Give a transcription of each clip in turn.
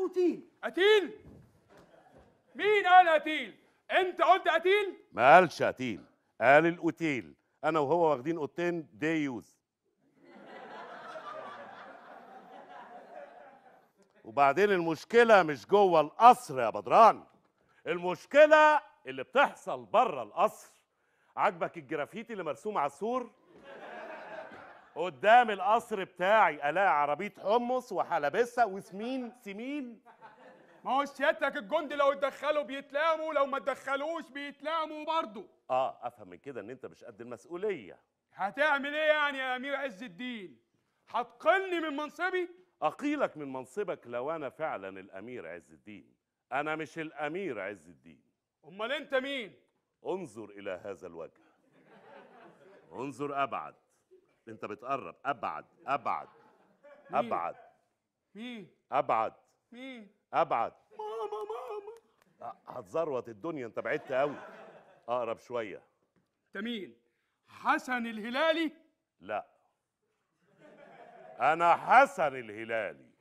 اوتيل قتيل مين قال قتيل انت قلت قتيل ما قالش قتيل قال الاوتيل انا وهو واخدين اوضتين دي يوز وبعدين المشكله مش جوه القصر يا بدران المشكله اللي بتحصل بره القصر عجبك الجرافيتي اللي مرسوم على السور قدام القصر بتاعي الاقي عربيه حمص وحلبسه وسمين سمين ما هو سيادتك الجندي لو اتدخلوا بيتلاموا لو ما اتدخلوش بيتلاموا برضه اه افهم من كده ان انت مش قد المسؤوليه هتعمل ايه يعني يا امير عز الدين هتقلني من منصبي اقيلك من منصبك لو انا فعلا الامير عز الدين انا مش الامير عز الدين امال انت مين انظر الى هذا الوجه انظر ابعد انت بتقرب ابعد ابعد مين؟ ابعد مين ابعد مين ابعد ماما ماما أ- هتزروت الدنيا انت بعدت قوي اقرب شويه انت مين حسن الهلالي لا انا حسن الهلالي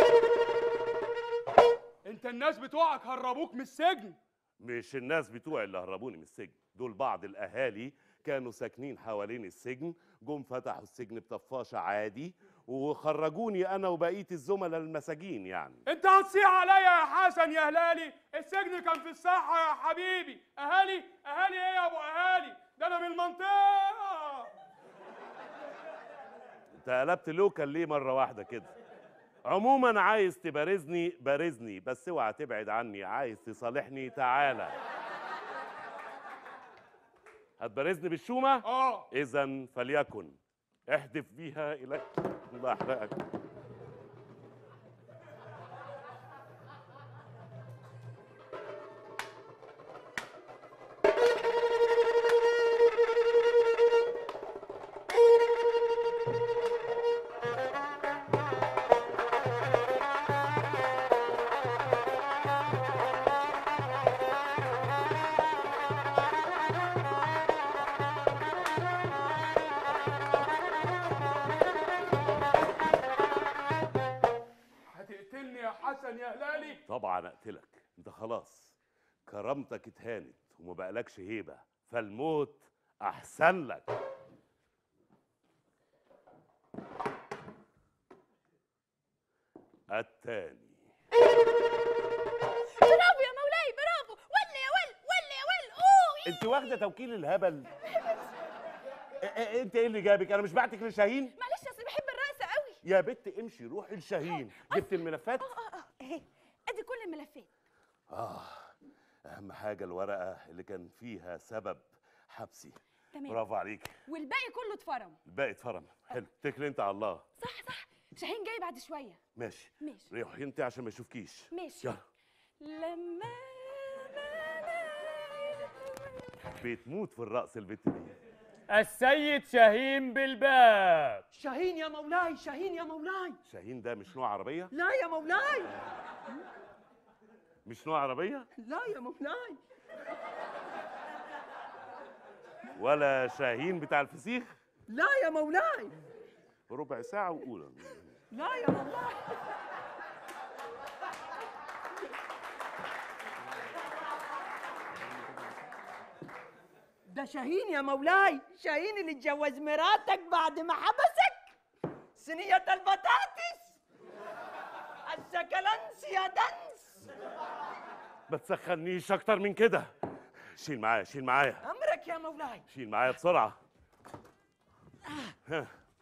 انت الناس بتوعك هربوك من السجن مش الناس بتوعي اللي هربوني من السجن دول بعض الاهالي كانوا ساكنين حوالين السجن جم فتحوا السجن بطفاشه عادي وخرجوني انا وبقيه الزملاء المساجين يعني انت هتصيح عليا يا حسن يا هلالي السجن كان في الصحة يا حبيبي اهالي اهالي ايه يا ابو اهالي ده انا من المنطقة انت قلبت لوكال ليه مره واحده كده عموما عايز تبارزني بارزني بس اوعى تبعد عني عايز تصالحني تعالى هتبارزني بالشومه اه اذا فليكن احدف بيها الي الله يحرقك هتقتلني يا حسن يا هلالي طبعا اقتلك انت خلاص كرامتك اتهانت وما بقالكش هيبه فالموت احسن لك التاني برافو يا مولاي برافو ولا يا ول ولا يا ول اوه انت واخده توكيل الهبل ا- ا- انت ايه اللي جابك انا مش بعتك لشاهين معلش اصل بحب الرقص قوي يا بت امشي روحي لشاهين جبت الملفات اه اه اه اهي ادي كل الملفات اه اهم حاجه الورقه اللي كان فيها سبب حبسي تمام برافو عليك والباقي كله اتفرم الباقي اتفرم حلو اتكل انت على الله صح صح شاهين جاي بعد شويه ماشي ماشي ريحي انت عشان ما يشوفكيش ماشي يلا لما بتموت في الرقص البت دي السيد شاهين بالباب شاهين يا مولاي شاهين يا مولاي شاهين ده مش نوع عربيه لا يا مولاي مش نوع عربيه لا يا مولاي ولا شاهين بتاع الفسيخ لا يا مولاي ربع ساعه وقول لا يا مولاي ده شاهين يا مولاي شاهين اللي اتجوز مراتك بعد ما حبسك صينية البطاطس السكلنس يا دنس ما تسخنيش اكتر من كده شيل معايا شيل معايا أمرك يا مولاي شيل معايا بسرعه ها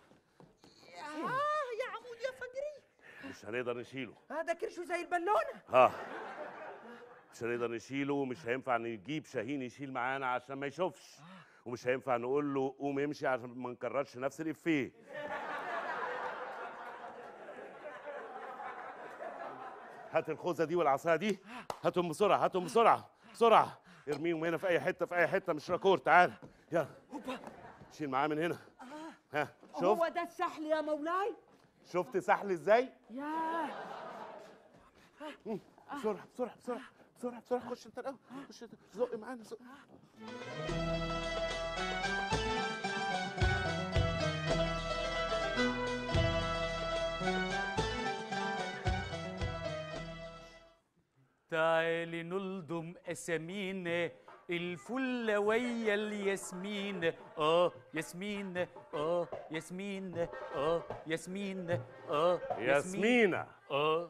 آه يا عمود يا فجري مش هنقدر نشيله هذا كرشه زي البالونة ها مش هنقدر نشيله ومش هينفع نجيب شاهين يشيل معانا عشان ما يشوفش ومش هينفع نقول له قوم امشي عشان ما نكررش نفس الافيه هات الخوذه دي والعصايه دي هاتهم بسرعه هاتهم بسرعه بسرعه ارميهم هنا في اي حته في اي حته مش راكور تعال يلا شيل معاه من هنا ها شوف هو ده السحل يا مولاي شفت سحل ازاي ياه بسرعه بسرعه بسرعه بسرعه بسرعه خش انت الاول خش انت زق معانا زق تعالي نلضم اسامينا الفلة ويا الياسمين اه ياسمين اه ياسمين اه ياسمين اه ياسمينة اه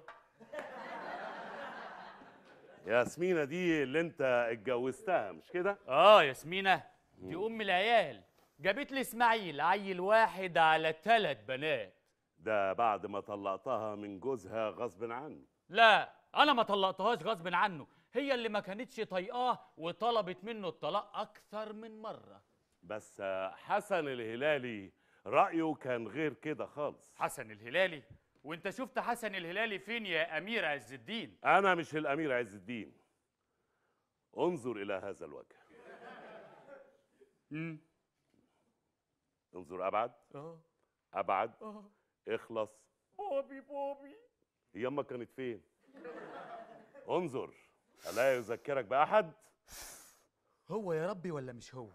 ياسمينة دي اللي انت اتجوزتها مش كده اه ياسمينة دي ام العيال جابت لي اسماعيل عيل واحد على ثلاث بنات ده بعد ما طلقتها من جوزها غصب عنه لا انا ما طلقتهاش غصب عنه هي اللي ما كانتش طايقاه وطلبت منه الطلاق اكثر من مره بس آه، حسن الهلالي رأيه كان غير كده خالص حسن الهلالي وانت شفت حسن الهلالي فين يا امير عز الدين أنا مش الأمير عز الدين انظر إلى هذا الوجه امم انظر أبعد اه أبعد اه اخلص بوبي بوبي هي أمك كانت فين انظر ألا يذكرك بأحد هو يا ربي ولا مش هو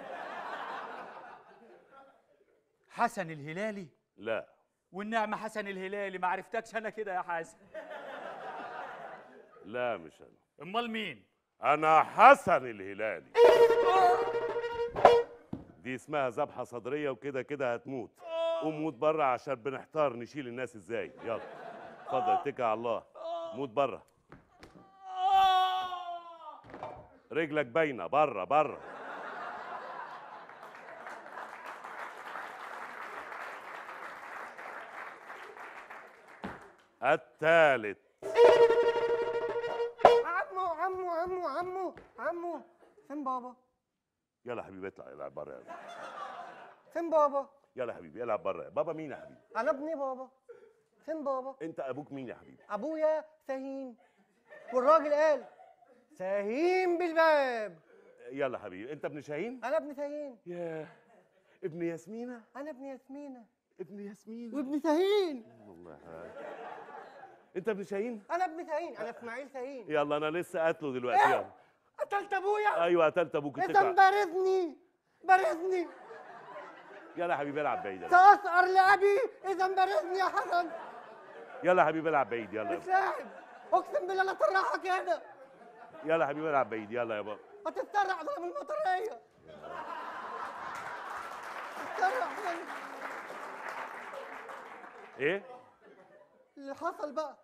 حسن الهلالي لا والنعمة حسن الهلالي ما عرفتكش انا كده يا حسن لا مش أنا امال مين أنا حسن الهلالي دي اسمها ذبحة صدرية وكده كده هتموت قوم موت بره عشان بنحتار نشيل الناس ازاي يلا اتفضل اتكل على الله موت بره رجلك باينة بره بره الثالث عمو عمو عمو عمو عمو فين بابا يلا حبيبي اطلع العب بره يلا فين بابا يلا حبيبي العب بره بابا مين يا حبيبي انا ابني بابا فين بابا انت ابوك مين يا حبيبي ابويا سهيم والراجل قال سهيم بالباب يلا حبيبي انت ابن شاهين انا ابن سهيم ياه ابن ياسمينة انا ابن ياسمينة ابن ياسمين وابن سهيم والله هاي. انت ابن شاهين انا ابن سهيم انا اسماعيل سهيم يلا انا لسه قاتله دلوقتي يلا قتلت ابويا ايوه قتلت ابوك اذا اتكل بارزني بارزني يلا يا حبيبي العب بعيد يلا. ساسعر لابي اذا بارزني يا حسن يلا يا حبيبي العب بعيد يلا مش لاعب اقسم بالله لا ترحك هنا يلا يا حبيبي العب بعيد يلا يا بابا هتتسرع ضرب المطريه تتسرع ضرب- ايه اللي حصل بقى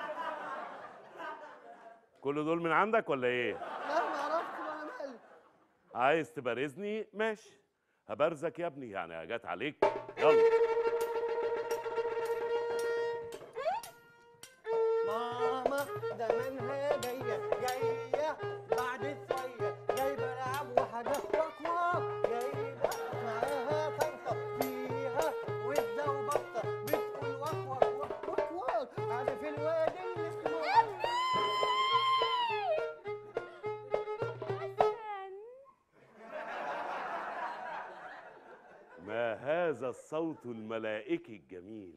كل دول من عندك ولا ايه لا ما عرفتش بقى مالي عايز تبارزني ماشي هبرزك يا ابني يعني جت عليك يلا ماما زمانها جاية جاية بعد شوية جايبة لعب وحاجات وكوا جايبة معاها طنطا فيها وزة وبطة بتقول وك وك وك وك وك عارف الواد اللي اسمه ما هذا الصوت الملائكي الجميل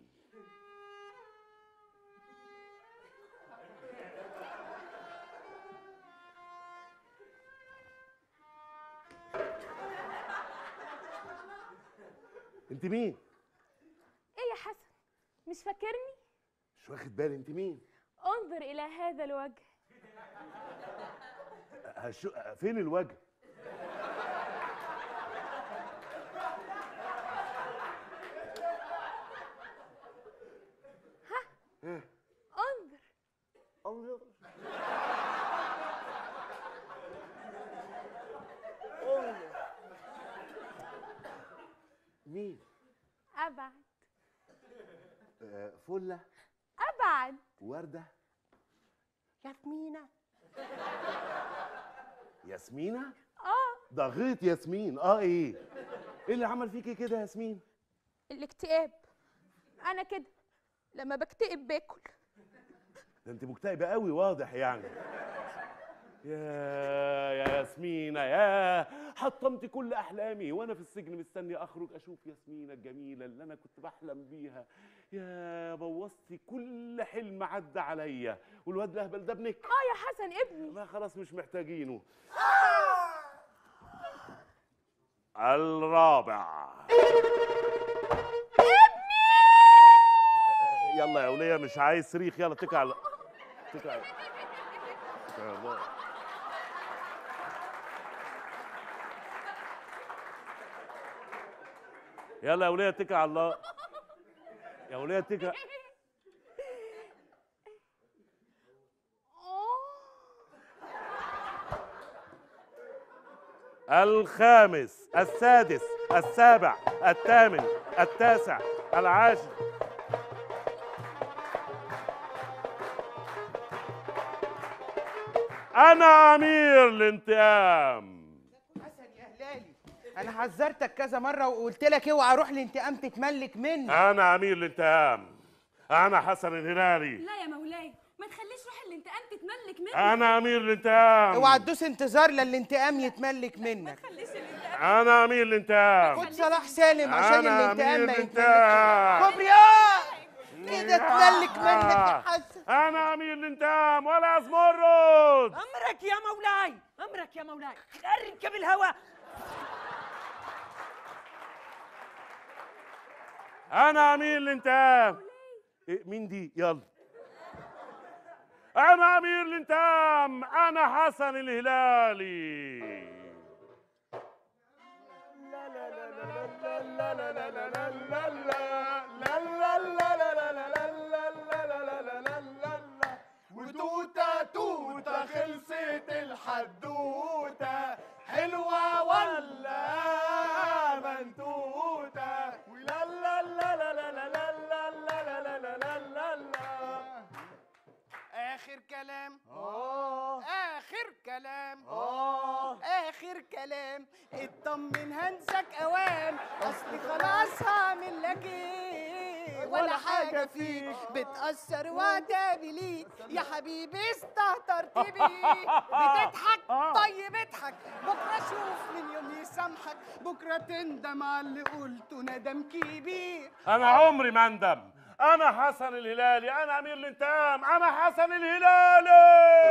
انت مين ايه يا حسن مش فاكرني مش واخد بالي انت مين انظر الى هذا الوجه هشو... فين الوجه انظر انظر مين ابعد آه فله ابعد ورده ياسمينة ياسمينه اه ده غيط ياسمين اه ايه ايه اللي عمل فيكي كده يا ياسمين الاكتئاب انا كده لما بكتئب باكل ده انت مكتئبه قوي واضح يعني يا يا ياسمينة يا حطمت كل احلامي وانا في السجن مستني اخرج اشوف ياسمينة الجميله اللي انا كنت بحلم بيها يا بوظتي كل حلم عدى عليا والواد الاهبل ده ابنك اه يا حسن ابني ما خلاص مش محتاجينه الرابع يلا يا وليه مش عايز صريخ يلا اتكل على اتكل على شاء الله يلا يا وليه اتكل على الله يا وليه اتكل الخامس السادس السابع الثامن التاسع العاشر انا امير الانتقام حسن يا هلالي انا حذرتك كذا مره وقلت لك اوعى اروح الانتقام تتملك مني انا امير الانتقام انا حسن الهلالي لا يا مولاي ما تخليش روح الانتقام تتملك مني انا امير الانتقام اوعى تدوس انتظار للانتقام يتملك منك تخليش الانتقام انا امير الانتقام خد صلاح سالم عشان أنا الانتقام أمير ما يتملكش الانتقام. كوبرياء كده تملك منك يا حسن انا امير الانتقام ولا زمرد امرك يا مولاي امرك يا مولاي اركب الهواء انا امير الانتقام إيه مين دي يلا انا امير الانتقام انا حسن الهلالي وتوتة توتة خلصت الحدوتة حلوة ولا منتوتة ولا لا لا لا لا لا لا لا لا لا لا لا لا لا اخر كلام آه اخر كلام آه اخر كلام اطمن هنسك اوام اصل خلاص هعمل لك ايه ولا حاجه فيك بتاثر وهتقابليك يا حبيبي استهترت بيه بتضحك طيب اضحك بكره اشوف من يوم يسامحك بكره تندم على اللي قلته ندم كبير انا عمري ما اندم انا حسن الهلالي انا امير الانتقام انا حسن الهلالي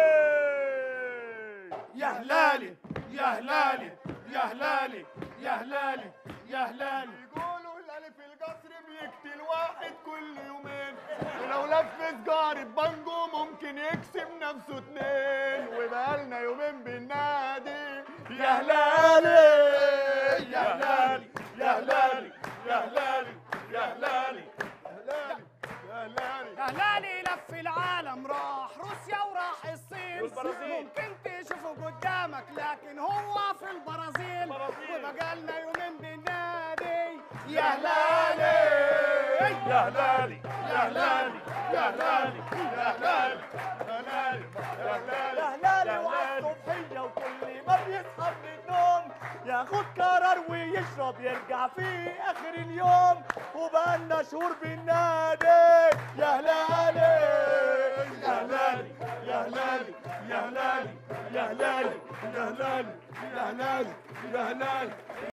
يا هلالي يا هلالي يا هلالي يا هلالي يا هلالي يقولوا الالف القصر بيقتل واحد كل يومين ولو لف سجارة بانجو ممكن يكسب نفسه اتنين وبقالنا يومين بالنادي يا هلالي يا هلالي يا هلالي يا هلالي يا هلالي هلالي يا هلالي يا هلالي لف العالم راح روسيا وراح الصين والبرازيل. ممكن تشوفه قدامك لكن هو في البرازيل وبقالنا يومين بالنادي يا هلالي يا هلالي يا هلالي يا هلالي يا هلالي يا هلالي يا هلالي يا هلالي وعالصبحية وكل ما بيصحى من النوم ياخد قرار ويشرب يرجع في اخر اليوم وبقالنا شهور بالنادي يا هلالي يا هلالي يا هلالي يا هلالي يا هلالي يا هلالي يا هلالي يا هلالي